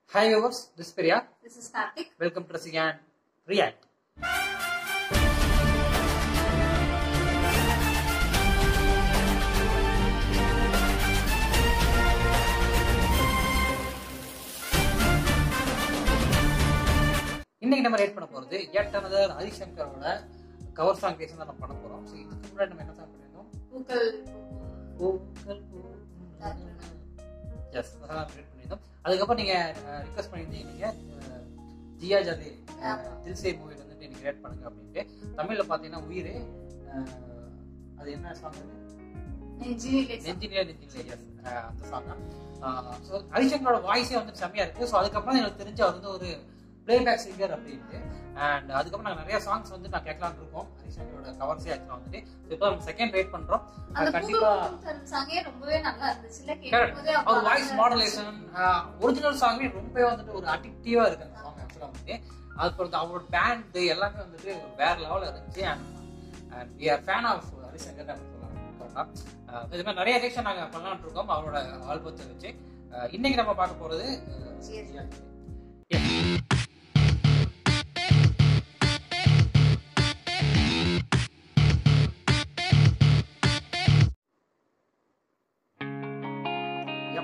Hi viewers, this is Priya. This is Karthik. Welcome to Rasigan React. இன்னைக்கு நம்ம rate பண்ண போறது yet another ஹரிசங்கரோட கவர் சாங் பேசி தான் நம்ம பண்ண போறோம் ஸோ இதுக்கு முன்னாடி நம்ம என்ன சாங் பண்ணியிருந்தோம் பூக்கள் பூக்கள் எஸ் அதான் ரேட் பண்ணியிருந்தோம் அதுக்கப்புறம் நீங்க ரிக்வஸ்ட் பண்ணியிருந்தீங்க நீங்க அஹ், ஜியா ஜாதி ஆமா. தில்சே மூவில வந்துட்டு எனக்கு ரேட் பண்ணுங்க அப்படின்ட்டு தமிழ்ல பாத்தீங்கன்னா உயிரே அஹ், அது என்ன சாங் நெஞ்சினிலே சா- நெஞ்சினியா நெஞ்சினிலே எஸ் அந்த சாங் தான் ஸோ ஹரிசங்கரோட வாய்ஸே வந்துட்டு செம்மையா இருக்கு ஸோ அதுக்கப்புறம் தான் எனக்கு தெரிஞ்சு அவர் வந்து ஒரு பிளேபேக் சிங்கர் அப்படின்ட்டு அண்ட் அதுக்கப்புறம் நாங்கள் நிறைய சாங்ஸ் வந்து நான் கேட்கலாம்னு இருக்கோம் ஹரிசங்கரோட கவர்ஸே ஆக்சுவலாக வந்துட்டு இப்போ நம்ம செகண்ட் வெயிட் பண்றோம் அந்த அஹ், கண்டிப்பா பூக்கள் தரும் சாங்கே ரொம்பவே நல்லா இருந்துச்சுல்ல Correct. கேட்கும்போதே அவர் அவ்வளவு வாய்ஸ் அழகா மாடுலேஷன் ஒரிஜினல் சாங்மே ரொம்பவே வந்துட்டு ஒரு அடிக்டிவா இருக்கு அந்த சாங் ஆக்சுவலா வந்துட்டு அதுக்கப்புறம் அவரோட பேண்ட் எல்லாமே வந்துட்டு ஒரு வேற லெவல்ல இருந்துச்சு and and we are fan of Harishankar அப்படின்னு சொல்லலாம் கரெக்டா இது மாதிரி நிறைய ரியாக்ஷன் நாங்க பண்ணலாம்னு இருக்கோம் அவரோட ஆல்பத்தை வச்சு அஹ், இன்னைக்கு நம்ம பார்க்க போறது அஹ், Cheers. ஜியா. Yes. Yep.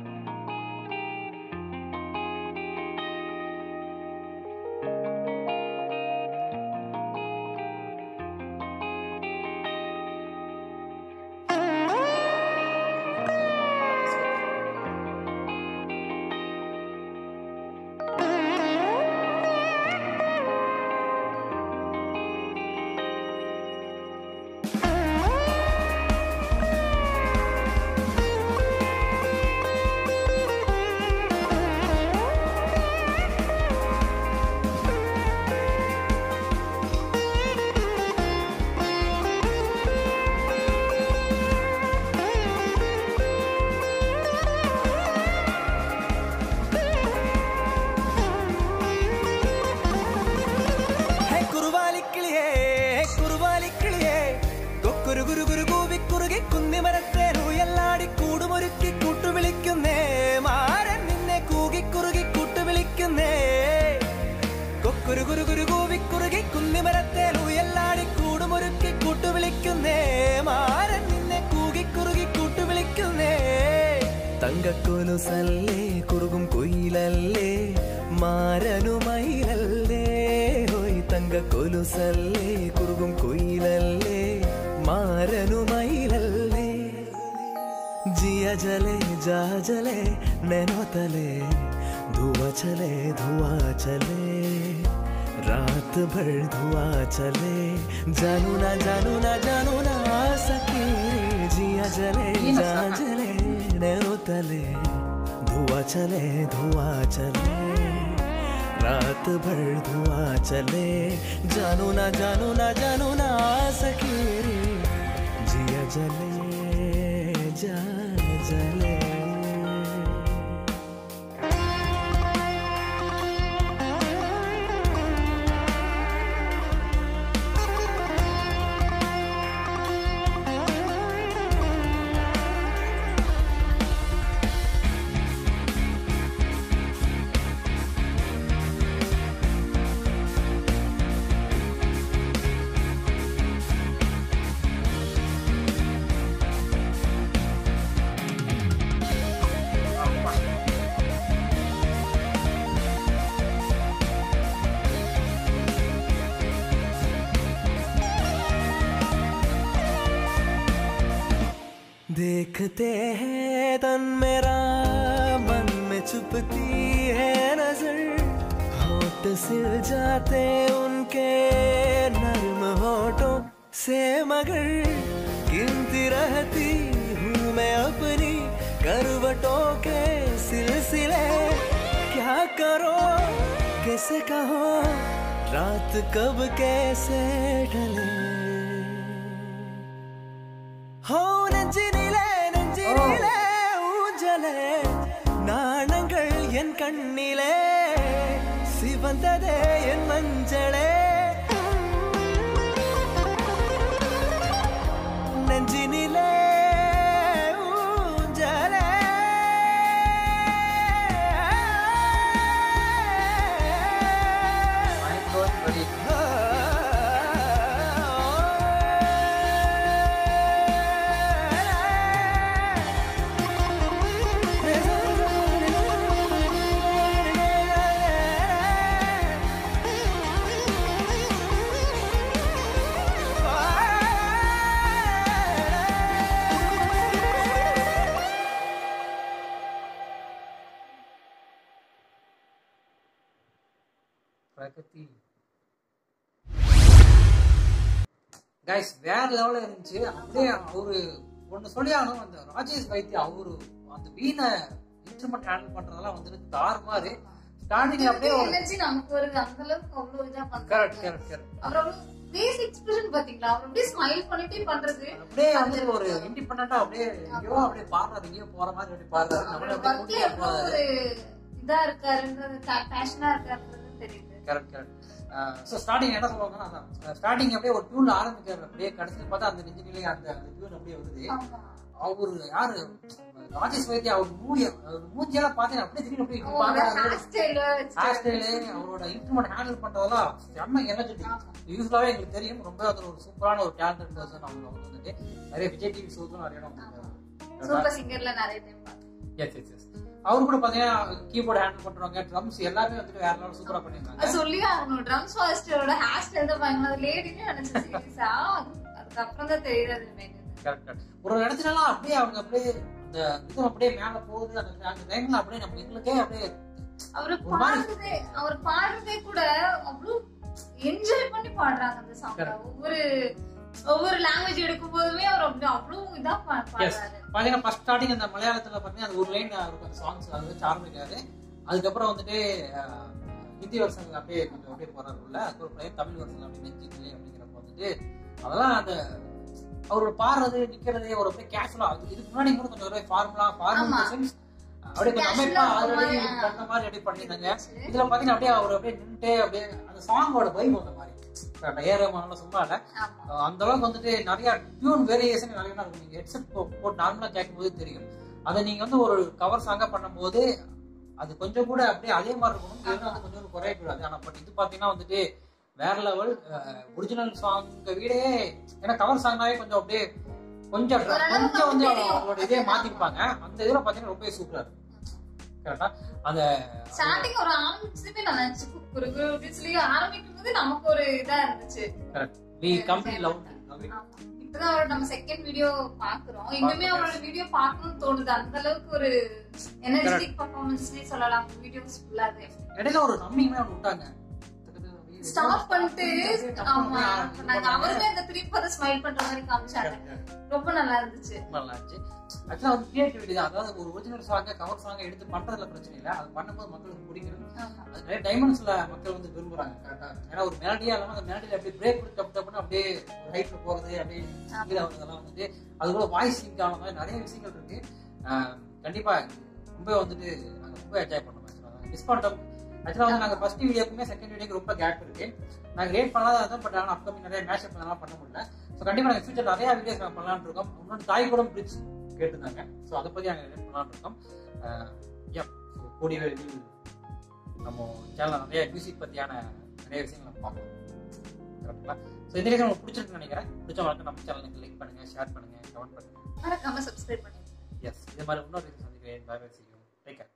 ഹേ കുറുവാലിക്കിളിയേ കുറുവാലിക്കിളിയേ കൊക്കുരു ഗുരു ഗുരു കൂവി കുറുകി കുന്നിമരത്തേനു എല്ലാടി കൂടുമൊരുക്കി കൂട്ടുവിളിക്കുന്നേ മാരൻ നിന്നെ കൂകി കുറുകി കൂട്ടുവിളിക്കുന്നേ കൊക്കുരു ഗുരു ഗുരു കൂവി കുറുകി കുന്നിമരത്തേനു എല്ലാടി കൂടുമൊരുക്കി കൂട്ടുവിളിക്കുന്നേ മാരൻ നിന്നെ കൂകി കുറുകി കൂട്ടുവിളിക്കുന്നേ തങ്കക്കൊലുസല്ലേ കുറുകും കൊയിലല്ലേ മാരനുമയിലല്ലേ ഹോയ് തങ്കക്കൊലുസല്ലേ കുറുകും കൊയിലല്ലേ മാരനുമയിലല്ലേ जिया जले जा जले नैनो तले धुआं चले धुआं चले रात भर धुआं चले जानू ना जानू ना जानू ना आ सके रे जिया जले जा जले नैनो तले धुआं चले धुआं चले रात भर धुआं चले जानू ना जानू ना जानू ना आ सके रे जिया जले जा जले देखते हैं तन मेरा मन में छुपती है नजर होठ सिल जाते उनके नर्म होठों से मगर गिनती रहती हूँ मैं अपनी करवटों के सिलसिले क्या करो कैसे कहो रात कब कैसे ढले ஹோ நெஞ்சினிலே நெஞ்சினிலே ஊஞ்சலே நாணங்கள் என் கண்ணிலே சிவந்ததே என் மஞ்சளே நெஞ்சினிலே ஊஞ்சலே பரகத்தி கைஸ் வேற லெவல்ல இருந்துச்சு அப்படியே அவரு ஒண்ணு சொல்லி ஆகணும் அந்த ராஜேஷ் வைத்திய அவரு அந்த வீணை இன்ஸ்ட்ருமெண்ட் ஹேண்டில் பண்றதெல்லாம் வந்துட்டு தாறுமாறு ஸ்டார்டிங் அப்படியே ஒரு எனர்ஜி நமக்கு வருது அந்த அளவுக்கு அவ்வளவு இதா கரெக்ட் பண்றாங்க கரெக்ட் கரெக்ட் அவர் அவ்வளவு ஃபேஸ் எக்ஸ்பிரஷன் பாத்தீங்களா அவர் அப்படியே ஸ்மைல் பண்ணிட்டே பண்றது அப்படியே வந்து ஒரு இண்டிபெண்டா அப்படியே எங்கேயோ அப்படியே பாடுறாரு எங்கேயோ போற மாதிரி அப்படியே பாடுறாரு நம்மள அவரோட அப்படியே ஒர்க்ல கூட்டிட்டு எவ்வளவு போறாரு ஒரு இதா இருக்காருன்றது பேஷனா இருக்காருன்றது தெரியுது கரெக்ட் கரெக்ட் ஸோ ஸ்டார்டிங் என்ன சொல்லுவாங்கன்னா அதான் ஸ்டார்டிங் அப்படியே ஒரு டியூன்ல ஆரம்பிக்கிறாரு அப்படியே கடைசியில் பார்த்தா அந்த நெஞ்சிலே அந்த அந்த டியூன் அப்படியே வருது ஆமா அவரு யாரு ராஜேஷ் வைத்திய அவர் மூவி அவர் மூஞ்சியெல்லாம் பார்த்தீங்கன்னா அப்படியே திடீர்னு அப்படியே இப்படி அவரோட பாக்குறாரு ஹேர் ஸ்டைல் ஹேர் ஸ்டைலு அவரோட இன்ஸ்ட்ருமெண்ட் ஹேண்டில் பண்றதெல்லாம் செம்ம எனர்ஜெட்டிக் ஆமா. யூஸ்வலாவே எங்களுக்கு தெரியும் ரொம்ப அது ஒரு சூப்பரான ஒரு டேலண்டட் பர்சன் அவங்க வந்து வந்துட்டு நிறைய விஜய் டிவி ஷோஸும் நிறைய இடம் வந்திருக்காரு. சூப்பர் சிங்கர்ல நிறைய டைம் எஸ் எஸ் எஸ் அவர் கூட பாத்தீங்கன்னா கீபோர்டு ஹேண்டில் பண்றவங்க ட்ரம்ஸ் எல்லாமே வந்துட்டு வேற லெவல் சூப்பரா பண்ணிருந்தாங்க சொல்லி ஆகணும் ட்ரம்ஸ் மாஸ்டரோட ஹேர் ஸ்டைல் தான் பயங்கர லேடின்னு நினைச்சேன் சீரியஸா அதுக்கப்புறம் தான் தெரியுது அது எனக்கு கரெக்ட் கரெக்ட் ஒரு இடத்துலலாம் அப்படியே அவங்க அப்படியே அந்த இது அப்படியே மேல போகுது அந்த அந்த டைம்ல அப்படியே நம்ம எங்களுக்கே அப்படியே அவரு ஒரு மாதிரி- பாடுறதே அவர் பாடுறதே கூட அவ்வளவு என்ஜாய் பண்ணி பாடுறாங்க அந்த சாங் Correct. ஒவ்வொரு ஒவ்வொரு லாங்குவேஜ் எடுக்கும் போதுமே அவர் அப்படி அவ்வளவு இதா பா- எஸ் பாடுறாரு பாத்தீங்கன்னா ஃபர்ஸ்ட் ஸ்டார்டிங் அந்த மலையாளத்துல பாத்தீங்கன்னா அந்த ஒரு லைன் இருக்கும் அந்த சாங்ஸ் அதை வச்சு ஆரம்பிக்காரு அதுக்கப்புறம் வந்துட்டு அஹ், ஹிந்தி வருஷங்கள் அப்படியே கொஞ்சம் அப்படியே போறாரு உள்ள அதுக்கப்புறம் பழைய தமிழ் வருஷங்கள் அப்படி நெஞ்சிக்கலே அப்படிங்கிறப்ப வந்துட்டு அதெல்லாம் அந்த அவரோட பாடுறது நிக்கிறது ஒரு அப்படியே கேஷுவலா இதுக்கு முன்னாடி கூட கொஞ்சம் ஒரு ஃபார்முலா ஆமா. ஃபார்முலா அப்படியே கொஞ்சம் அமைப்பா Casual ஆ ஒரு ஆல்ரெடி மாதிரி, பண்ண மாதிரி அப்படியே பண்ணிருந்தாங்க இதுல பாத்தீங்கன்னா அப்படியே அவர் அப்படியே நின்னுட்டே அப்படியே அந்த சாங்கோட வைப் அந்த மாதிரி ஏறமான சும்மா இல்ல ஆமா அஹ் அந்த அளவுக்கு வந்துட்டு நிறைய டியூன் வேரியேஷன் நிறைய இருக்கும் நீங்க ஹெட்செட் போட்டு நார்மலா கேட்கும்போது தெரியும் அதை நீங்க வந்து ஒரு கவர் சாங்கா பண்ணும்போது அது கொஞ்சம் கூட அப்படியே அதே மாதிரி இருக்கணும் இல்லைன்னா அது கொஞ்சம் குறைய கூடாது ஆனா பட் இது பாத்தீங்கன்னா வந்துட்டு வேற லெவல் ஒரிஜினல் சாங் வீடே ஏன்னா கவர் சாங்னாவே கொஞ்சம் அப்படியே கொஞ்சம் ஓரளவுக்கு கொஞ்சம் வந்து தெரியும். அவங்களோட இதே மாத்திருப்பாங்க அந்த இதுல பாத்தீங்கன்னா ரொம்ப சூப்பரா இருக்கும் கரெக்டா அந்த ஸ்டார்டிங் ஒரு ஆரம்பிச்சதுமே நான் நினைச்சு குரு குரு அப்படின்னு சொல்லி ஆரம்பிக்கும் போது நமக்கு ஒரு இதா இருந்துச்சு வி கம்ப்ளீட் லவ் ஆமா. இப்பதான் அவரோட நம்ம செகண்ட் வீடியோ பாக்குறோம் இன்னுமே அவரோட வீடியோ பார்க்கணும்னு தோணுது அந்த அளவுக்கு ஒரு எனர்ஜெட்டிக் பர்ஃபார்மன்ஸ்னே சொல்லலாம் வீடியோஸ் ஃபுல்லாவே இடையில ஒரு நம்பிக்கை ஒன்று விட்டாங்க ஸ்டாப் பண்ணிட்டு ஆமா ஆமா நாங்க அவருமே அந்த திருப்பி அதை ஸ்மைல் பண்ற மாதிரி காமிச்சாங்க ரொம்ப நல்லா இருந்துச்சு நல்லா இருந்துச்சு ஆக்சுவலா வந்து கிரியேட்டிவிட்டி தான் அதாவது ஒரு ஒரிஜினல் சாங்க கவர் சாங்க எடுத்து பண்றதுல பிரச்சனை இல்லை அது பண்ணும்போது மக்களுக்கு பிடிக்கிறது ஆமா. அது நிறைய டைமென்ஷன்ல மக்கள் வந்து விரும்புறாங்க கரெக்டா ஏன்னா ஒரு மெலடியா இல்லாம அந்த மெலடியில அப்படியே பிரேக் கொடுத்து டப்பு டப்புன்னு அப்படியே ஒரு ஹைட்ல போறது அப்படியே கீழே வரதெல்லாம் வந்துட்டு அது கூட வாய்ஸ் சிங்க் ஆன மாதிரி நிறைய விஷயங்கள் இருக்கு ஆஹ் கண்டிப்பா ரொம்ப வந்துட்டு நாங்க ரொம்ப என்ஜாய் பண்ணோம் ஆக்சுவலா மிஸ் பண்ணிட்டோம் ஆக்சுவலா வந்து நாங்க ஃபர்ஸ்ட் வீடியோக்குமே செகண்ட் வீடியோக்கு ரொம்ப கேப் இருக்கு நாங்க ரேட் பண்ணாத அதான் பட் ஆனால் அப்கமிங் நிறைய மேட்ச் பண்ணலாம் பண்ண முடியல ஸோ கண்டிப்பா நாங்க ஃபியூச்சர் நிறைய வீடியோஸ் நாங்க பண்ணலாம்னு இருக்கோம் இன்னொன்று தாய் கூட பிரிட்ஜ் கேட்டிருந்தாங்க ஸோ அதை பத்தி நாங்க ரேட் பண்ணலாம்னு இருக்கோம் யா கூடிய விரைவில் நம்ம சேனல்ல நிறைய மியூசிக் பத்தியான நிறைய விஷயங்கள் நம்ம பார்க்கலாம் கரெக்டுங்களா ஸோ இந்த விஷயம் உங்களுக்கு பிடிச்சிருக்குன்னு நினைக்கிறேன் பிடிச்சவங்களுக்கு நம்ம சேனலுக்கு லைக் பண்ணுங்க ஷேர் பண்ணுங்க கமெண்ட் பண்ணுங்க மறக்காம சப்ஸ்கிரைப் பண்ணிடுங்க எஸ் இது மாதிரி இன்னொரு விஷயம் சந்திக்கிறேன் பாய் பாய் செய்யும் டேக் கேர்